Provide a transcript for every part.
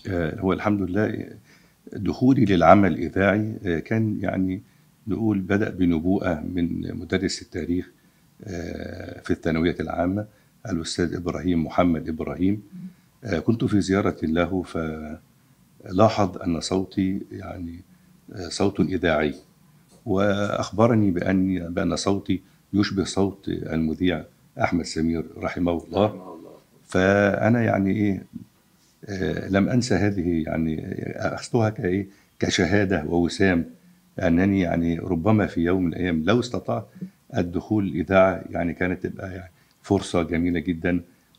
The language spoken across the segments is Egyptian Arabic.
آه، هو الحمد لله دخولي للعمل الإذاعي آه، كان يعني نقول بدأ بنبوءة من مدرس التاريخ آه، في الثانوية العامة الأستاذ إبراهيم محمد إبراهيم آه، كنت في زيارة له فلاحظ أن صوتي يعني آه، صوت إذاعي وأخبرني بأن بأن صوتي يشبه صوت المذيع أحمد سمير رحمه الله رحمه الله فأنا يعني إيه آه، لم أنسى هذه يعني أخذتها كإيه كشهادة ووسام أنني يعني ربما في يوم من الأيام لو استطعت الدخول الإذاعة يعني كانت تبقى يعني فرصة جميلة جدا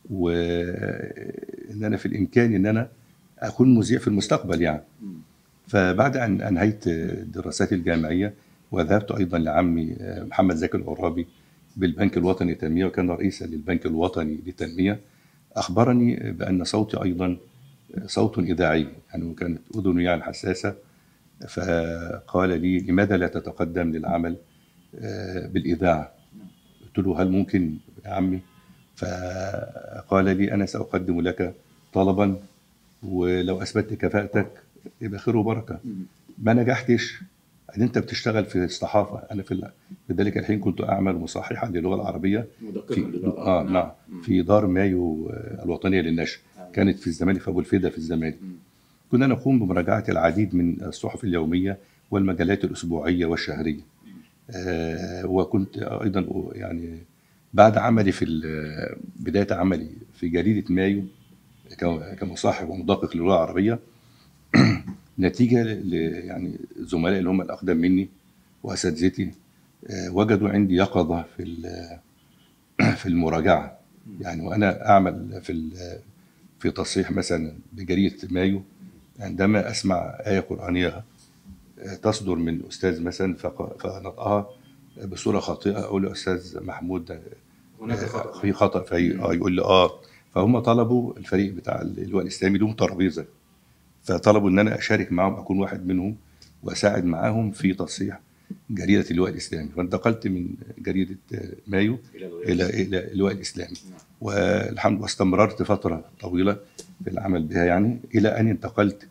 وإن أنا في الإمكان إن أنا أكون مذيع في المستقبل يعني مم. فبعد أن أنهيت دراساتي الجامعية وذهبت أيضا لعمي محمد زكي العرابي بالبنك الوطني للتنمية وكان رئيسا للبنك الوطني للتنمية أخبرني بأن صوتي أيضا صوت إذاعي يعني كانت أذني يعني حساسة فقال لي لماذا لا تتقدم للعمل آه، بالإذاعة قلت له هل ممكن يا عمي فقال لي أنا سأقدم لك طلبا ولو أثبتت كفاءتك يبقى خير وبركة مم. ما نجحتش ان انت بتشتغل في الصحافه انا في ال- في ذلك الحين كنت اعمل مصححا للغه العربيه مدققا في للغة اه نعم. نعم مم. في دار مايو آه، الوطنيه للنشر آه. كانت في الزمالك في ابو الفدا في الزمالك مم. كنا نقوم بمراجعه العديد من الصحف اليوميه والمجلات الاسبوعيه والشهريه آه وكنت ايضا يعني بعد عملي في ال- بدايه عملي في جريده مايو ك- كمصحح ومدقق للغه العربيه نتيجه ل يعني زملائي اللي هم الاقدم مني واساتذتي آه، وجدوا عندي يقظه في ال- في المراجعه يعني وانا اعمل في ال- في تصحيح مثلا بجريده مايو عندما اسمع ايه قرانيه آه، تصدر من استاذ مثلا فق- فنطقها بصوره خاطئه اقول له استاذ محمود ده هناك خطأ في خطا في اه يقول لي اه فهم طلبوا الفريق بتاع اللواء الاسلامي لهم ترابيزه فطلبوا ان انا اشارك معاهم اكون واحد منهم واساعد معاهم في تصحيح جريده اللواء الاسلامي فانتقلت من جريده آه، مايو إلى الغير. الى الى اللواء الاسلامي نعم. والحمد لله استمررت فتره طويله في العمل بها يعني الى ان انتقلت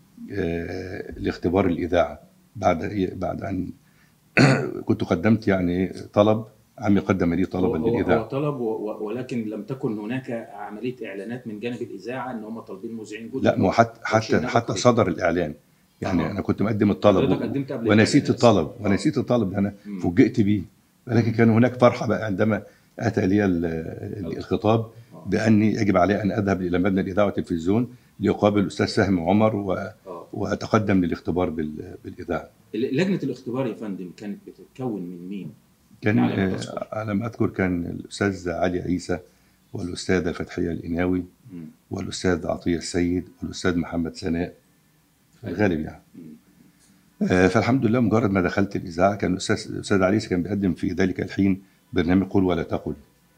آه، لاختبار الاذاعه بعد إيه؟ بعد ان كنت قدمت يعني طلب عمي قدم لي طلبا هو- هو- هو للاذاعه طلب و- و- ولكن لم تكن هناك عمليه اعلانات من جانب الاذاعه ان هم طالبين مذيعين جدد لا ما هو حتى أو شيء حتى حتى نبت صدر الاعلان يعني آه. انا كنت مقدم حضرتك الطلب قدمت قبل ونسيت الإعلان الطلب أصلاً. ونسيت الطلب انا مم. فوجئت بيه ولكن كان هناك فرحه بقى عندما اتى لي ال- ال- الخطاب آه. باني يجب علي ان اذهب الى مبنى الاذاعه والتلفزيون لاقابل الاستاذ فهمي عمر و... آه. واتقدم للاختبار بال... بالاذاعه ال- لجنه الاختبار يا فندم كانت بتتكون من مين؟ كان على ما آه، تذكر. على ما اذكر كان الاستاذ علي عيسى والاستاذه فتحيه الاناوي مم. والاستاذ عطيه السيد والاستاذ محمد سناء في الغالب يعني مم. آه، فالحمد لله مجرد ما دخلت الاذاعه كان الاستاذ الاستاذ علي كان بيقدم في ذلك الحين برنامج قل ولا تقل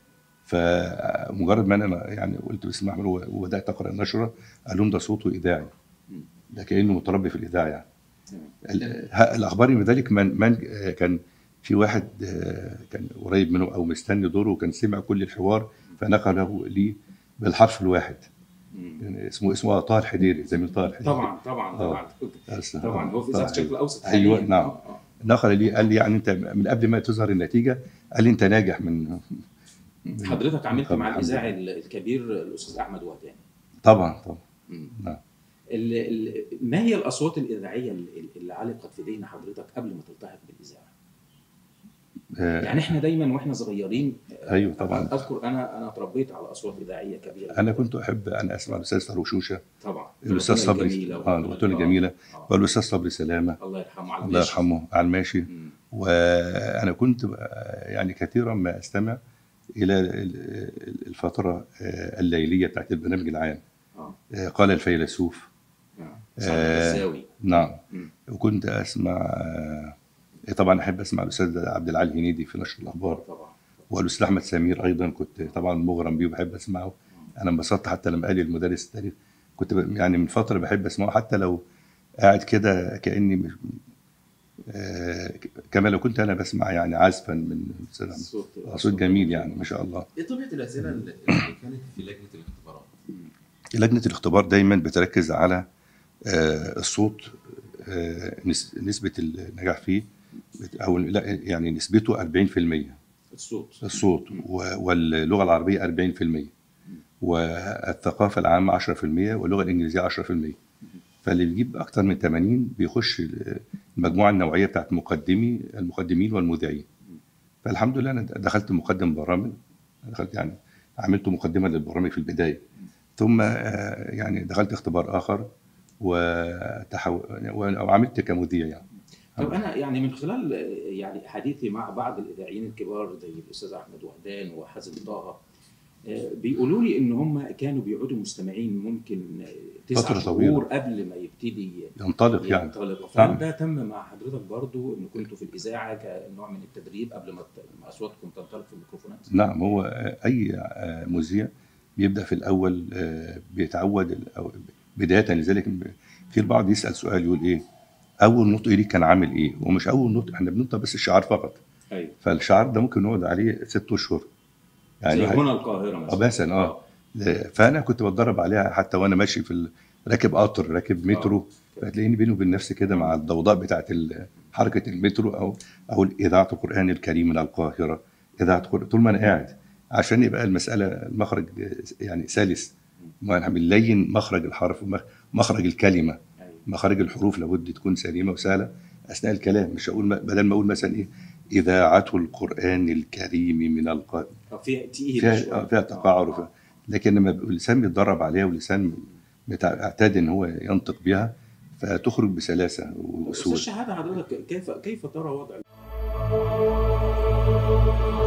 فمجرد ما انا يعني قلت بسم الله الرحمن الرحيم وبدات اقرا النشره قال لهم ده صوته اذاعي مم. ده كانه متربي في الاذاعه يعني تمام. ال- ه- الاخبار بذلك من من آه، كان في واحد آه، كان قريب منه او مستني دوره وكان سمع كل الحوار فنقله لي بالحرف الواحد مم. يعني اسمه اسمه طه الحديري زميل طه الحديري طبعا طبعا طبعا بس- طبعا هو في طه ذات الشرق الاوسط ايوه حالياً. نعم آه، آه. نقل لي قال لي يعني انت من قبل ما تظهر النتيجه قال لي انت ناجح من من- حضرتك عملت طبعاً مع الحمد الاذاعي لله. الكبير الاستاذ احمد وهداني طبعا طبعا مم. نعم ال- ال- ما هي الاصوات الاذاعيه اللي اللي علقت في ذهن حضرتك قبل ما تلتحق بالاذاعه؟ آه، يعني احنا دايما واحنا صغيرين ايوه طبعا اذكر انا انا اتربيت على اصوات اذاعيه كبيره انا كنت احب ان اسمع الاستاذ فاروق شوشه طبعا الاستاذ الأغنية صبري الجميلة اه والأغنية- الاغنيه الجميله آه. والاستاذ صبري سلامه الله يرحمه على الله الماشي. يرحمه على الماشي مم. وانا كنت آه، يعني كثيرا ما استمع الى ال- ال- الفتره آه، الليليه بتاعت البرنامج العام اه آه، قال الفيلسوف آه. سعد آه، الغزاوي نعم مم. وكنت اسمع آه، طبعا احب اسمع الاستاذ عبد العال هنيدي في نشر الاخبار طبعا والاستاذ احمد سمير ايضا كنت طبعا مغرم بيه وبحب اسمعه انا انبسطت حتى لما قال لي المدرس التاريخ كنت ب- يعني من فتره بحب اسمعه حتى لو قاعد كده كاني مش آه ك- كما لو كنت انا بسمع يعني عزفا من الأستاذ أحمد. صوت صوت جميل يعني ما شاء الله ايه طبيعه الاسئله اللي اللي كانت في لجنه الاختبارات؟ لجنه الاختبار دايما بتركز على آه، الصوت آه، نس- نسبه النجاح فيه بت- او لا يعني نسبته 40% الصوت الصوت و- واللغه العربيه 40% والثقافه العامه 10% واللغه الانجليزيه 10% فاللي بيجيب اكتر من 80 بيخش المجموعه النوعيه بتاعت مقدمي المقدمين والمذيعين فالحمد لله انا دخلت مقدم برامج دخلت يعني عملت مقدمه للبرامج في البدايه ثم آه، يعني دخلت اختبار اخر وتحو... وعملت كمذيع يعني طب انا يعني من خلال آه، يعني حديثي مع بعض الاذاعيين الكبار زي الاستاذ احمد وهدان وحازم طه آه، بيقولوا لي ان هم كانوا بيقعدوا مستمعين ممكن آه، تسع فترة طويلة. شهور قبل ما يبتدي ينطلق يعني ينطلق فعلا. فهل ده تم مع حضرتك برضو ان كنتوا في الاذاعه كنوع من التدريب قبل ما ت- ما اصواتكم تنطلق في الميكروفونات؟ نعم هو آه، اي آه، مذيع بيبدا في الاول آه، بيتعود ال- أو بدايه لذلك في البعض يسال سؤال يقول ايه اول نطق ليك كان عامل ايه ومش اول نطق احنا بننطق بس الشعار فقط ايوه فالشعار ده ممكن نقعد عليه ست اشهر يعني زي واحد- هنا القاهره اه مثلا مثلا اه فانا كنت بتدرب عليها حتى وانا ماشي في ال- راكب قطر راكب مترو فتلاقيني بيني وبين نفسي كده مع الضوضاء بتاعت ال- حركه المترو او او اذاعه القران الكريم من القاهره اذاعه القرآن طول ما انا قاعد عشان يبقى المساله المخرج يعني سلس ما احنا بنلين مخرج الحرف ومخ- مخرج الكلمه ايوه مخارج الحروف لابد تكون سليمه وسهله اثناء الكلام مش هقول بدل ما اقول مثلا ايه اذاعه القران الكريم من القاهره آه، فيها تقيل فيها شوية. آه، فيها تقاعر وفيها لكن لما بيبقى اللسان بيتدرب عليها واللسان بيعتاد ان هو ينطق بها فتخرج بسلاسه استاذ وسهوله شهاده حضرتك كيف كيف ترى وضع